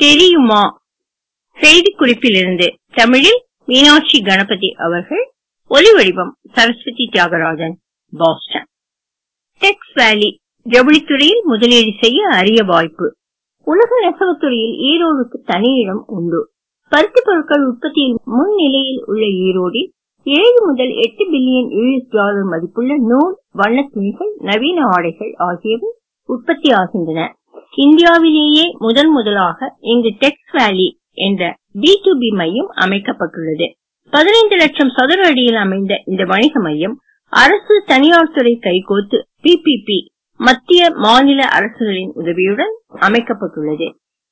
தெரியுமா செய்திக்குறிப்பிலிருந்து தமிழில் மீனாட்சி கணபதி அவர்கள் ஒலி வடிவம் சரஸ்வதி தியாகராஜன் பாஸ்டன் டெக்ஸ் வேலி ஜவுளித்துறையில் முதலீடு செய்ய அரிய வாய்ப்பு உலக நெசவுத்துறையில் ஈரோடுக்கு தனி இடம் உண்டு பருத்தி பொருட்கள் உற்பத்தியில் முன்னிலையில் உள்ள ஈரோடில் ஏழு முதல் எட்டு பில்லியன் யூஎஸ் டாலர் மதிப்புள்ள நூல் வண்ணத் துணிகள் நவீன ஆடைகள் ஆகியவை உற்பத்தி ஆகின்றன இந்தியாவிலேயே முதன் முதலாக இங்கு டெக்ஸ் வேலி என்ற பி டு பி மையம் அமைக்கப்பட்டுள்ளது பதினைந்து லட்சம் சதுர அடியில் அமைந்த இந்த வணிக மையம் அரசு தனியார் துறை கைகோத்து பிபிபி மத்திய மாநில அரசுகளின் உதவியுடன் அமைக்கப்பட்டுள்ளது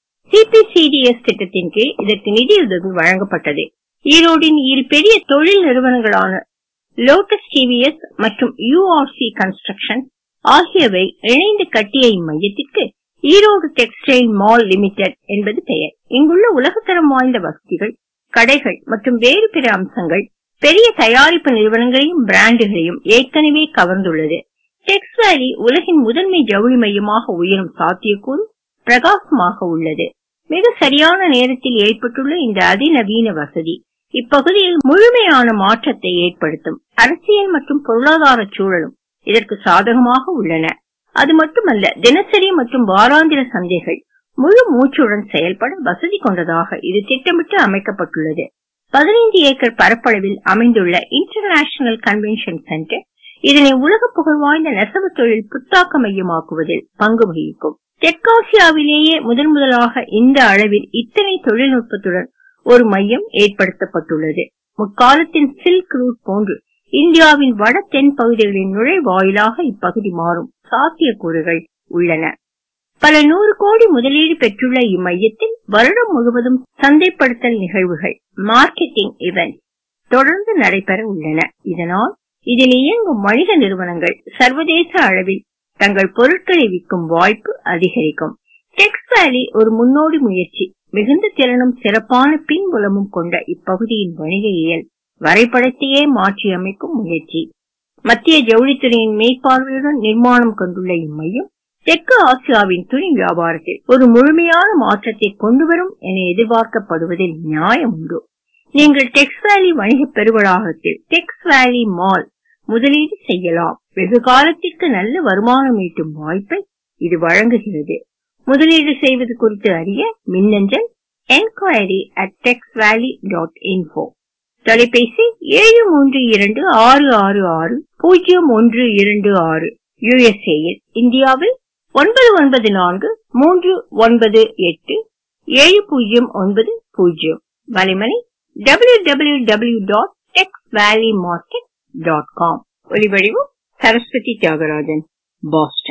சிபிசிடிஎஸ் திட்டத்தின் கீழ் இதற்கு நிதியுதவி வழங்கப்பட்டது ஈரோடின் இரு பெரிய தொழில் நிறுவனங்களான லோட்டஸ் டிவிஎஸ் மற்றும் யூஆர்சி கன்ஸ்ட்ரக்ஷன் ஆகியவை இணைந்து கட்டிய இம்மையத்திற்கு ஈரோடு டெக்ஸ்டைல் மால் லிமிடெட் என்பது பெயர் இங்குள்ள உலகத்தரம் வாய்ந்த வசதிகள் கடைகள் மற்றும் வேறு பிற அம்சங்கள் பெரிய தயாரிப்பு நிறுவனங்களையும் பிராண்டுகளையும் ஏற்கனவே கவர்ந்துள்ளது டெக்ஸ் வேலி உலகின் முதன்மை ஜவுளி மையமாக உயரும் சாத்தியக்கூறு பிரகாசமாக உள்ளது மிக சரியான நேரத்தில் ஏற்பட்டுள்ள இந்த அதிநவீன வசதி இப்பகுதியில் முழுமையான மாற்றத்தை ஏற்படுத்தும் அரசியல் மற்றும் பொருளாதார சூழலும் இதற்கு சாதகமாக உள்ளன அது மட்டுமல்ல தினசரி மற்றும் வாராந்திர சந்தைகள் முழு மூச்சுடன் செயல்பட வசதி கொண்டதாக இது திட்டமிட்டு அமைக்கப்பட்டுள்ளது பதினைந்து ஏக்கர் பரப்பளவில் அமைந்துள்ள இன்டர்நேஷனல் கன்வென்ஷன் சென்டர் இதனை உலக புகழ் வாய்ந்த நெசவு தொழில் புத்தாக்க மையமாக்குவதில் பங்கு வகிக்கும் தெற்காசியாவிலேயே முதன் முதலாக இந்த அளவில் இத்தனை தொழில்நுட்பத்துடன் ஒரு மையம் ஏற்படுத்தப்பட்டுள்ளது முற்காலத்தின் சில்க் ரூட் போன்று இந்தியாவின் வட தென் பகுதிகளின் நுழைவாயிலாக இப்பகுதி மாறும் சாத்தியக்கூறுகள் உள்ளன பல நூறு கோடி முதலீடு பெற்றுள்ள இம்மையத்தில் வருடம் முழுவதும் சந்தைப்படுத்தல் நிகழ்வுகள் மார்க்கெட்டிங் இவெண்ட் தொடர்ந்து நடைபெற உள்ளன இதனால் இதில் இயங்கும் வணிக நிறுவனங்கள் சர்வதேச அளவில் தங்கள் பொருட்களை விற்கும் வாய்ப்பு அதிகரிக்கும் டெக்ஸ் வேலி ஒரு முன்னோடி முயற்சி மிகுந்த திறனும் சிறப்பான பின்புலமும் கொண்ட இப்பகுதியின் வணிக இயல் வரைபடத்தையே மாற்றியமைக்கும் முயற்சி மத்திய ஜவுளித்துறையின் மேற்பார்வையுடன் நிர்மாணம் கொண்டுள்ள இம்மையம் தெற்கு ஆசியாவின் துணி வியாபாரத்தில் ஒரு முழுமையான மாற்றத்தை கொண்டு வரும் என எதிர்பார்க்கப்படுவதில் நியாயம் உண்டு நீங்கள் டெக்ஸ் வேலி வணிக பெருவளாகத்தில் டெக்ஸ் வேலி மால் முதலீடு செய்யலாம் வெகு காலத்திற்கு நல்ல வருமானம் ஈட்டும் வாய்ப்பை இது வழங்குகிறது முதலீடு செய்வது குறித்து அறிய மின்னஞ்சல் என்கொயரி அட் டெக்ஸ் வேலி டாட் இன்ஃபோ தொலைபேசி ஏழு மூன்று இரண்டு ஆறு ஆறு ஆறு பூஜ்ஜியம் ஒன்று இரண்டு ஆறு யுஎஸ்ஏயில் இந்தியாவில் ஒன்பது ஒன்பது நான்கு மூன்று ஒன்பது எட்டு ஏழு பூஜ்ஜியம் ஒன்பது பூஜ்ஜியம் வலைமணி W W W dot Tex Valley market dot com ஒலிவடிவு சரஸ்வதி தியாகராஜன் பாஸ்டன்